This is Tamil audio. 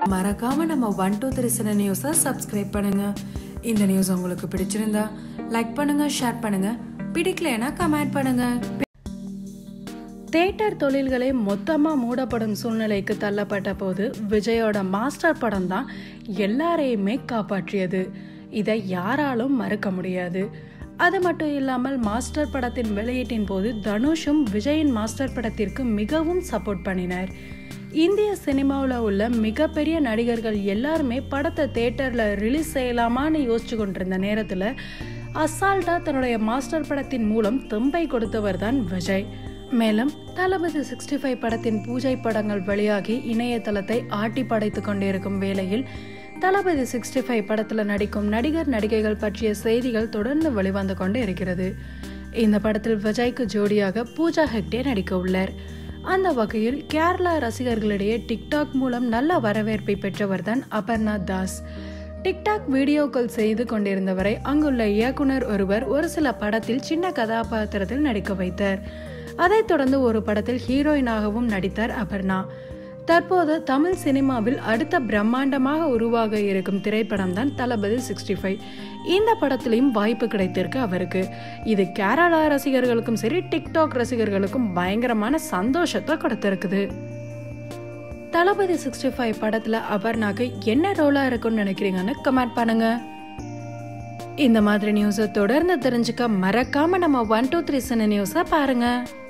மறக்காம நம்ம ஒன் டூ த்ரீ சின நியூஸை சப்ஸ்கிரைப் பண்ணுங்க இந்த நியூஸ் உங்களுக்கு பிடிச்சிருந்தா லைக் பண்ணுங்க ஷேர் பண்ணுங்க பிடிக்கலைன்னா கமெண்ட் பண்ணுங்க தேட்டர் தொழில்களே மொத்தமாக மூடப்படும் சூழ்நிலைக்கு தள்ளப்பட்ட போது விஜயோட மாஸ்டர் படம் தான் எல்லாரையுமே காப்பாற்றியது இதை யாராலும் மறுக்க முடியாது அது மட்டும் இல்லாமல் மாஸ்டர் படத்தின் வெளியீட்டின் போது தனுஷும் விஜயின் மாஸ்டர் படத்திற்கு மிகவும் சப்போர்ட் பண்ணினார் இந்திய சினிமாவில் உள்ள மிகப்பெரிய நடிகர்கள் எல்லாருமே படத்தை தேட்டரில் ரிலீஸ் செய்யலாமான்னு யோசிச்சு கொண்டிருந்த நேரத்தில் அசால்ட்டாக தன்னுடைய மாஸ்டர் படத்தின் மூலம் தெம்பை கொடுத்தவர் தான் விஜய் மேலும் தளபதி சிக்ஸ்டி ஃபைவ் படத்தின் பூஜை படங்கள் வெளியாகி இணையதளத்தை ஆட்டி படைத்து கொண்டிருக்கும் வேளையில் தளபதி சிக்ஸ்டி ஃபைவ் படத்தில் நடிக்கும் நடிகர் நடிகைகள் பற்றிய செய்திகள் தொடர்ந்து வெளிவந்து கொண்டு இருக்கிறது இந்த படத்தில் விஜய்க்கு ஜோடியாக பூஜா ஹெக்டே நடிக்க உள்ளார் அந்த வகையில் கேரளா ரசிகர்களிடையே டிக்டாக் மூலம் நல்ல வரவேற்பை பெற்றவர் தான் அபர்நாத் தாஸ் டிக்டாக் வீடியோக்கள் செய்து கொண்டிருந்தவரை அங்குள்ள இயக்குனர் ஒருவர் ஒரு சில படத்தில் சின்ன கதாபாத்திரத்தில் நடிக்க வைத்தார் அதைத் தொடர்ந்து ஒரு படத்தில் ஹீரோயினாகவும் நடித்தார் அபர்ணா தற்போது தமிழ் சினிமாவில் அடுத்த பிரம்மாண்டமாக உருவாக இருக்கும் திரைப்படம் தான் தளபதி சிக்ஸ்டி ஃபைவ் இந்த படத்திலையும் வாய்ப்பு கிடைத்திருக்கு அவருக்கு இது கேரளா ரசிகர்களுக்கும் சரி டிக்டாக் ரசிகர்களுக்கும் பயங்கரமான சந்தோஷத்தை கொடுத்திருக்குது தளபதி சிக்ஸ்டி ஃபைவ் படத்துல அபர்ணாக்கு என்ன ரோலா இருக்கும்னு நினைக்கிறீங்கன்னு கமெண்ட் பண்ணுங்க இந்த மாதிரி நியூஸை தொடர்ந்து தெரிஞ்சுக்க மறக்காம நம்ம ஒன் டூ த்ரீ சின்ன நியூஸை பாருங்க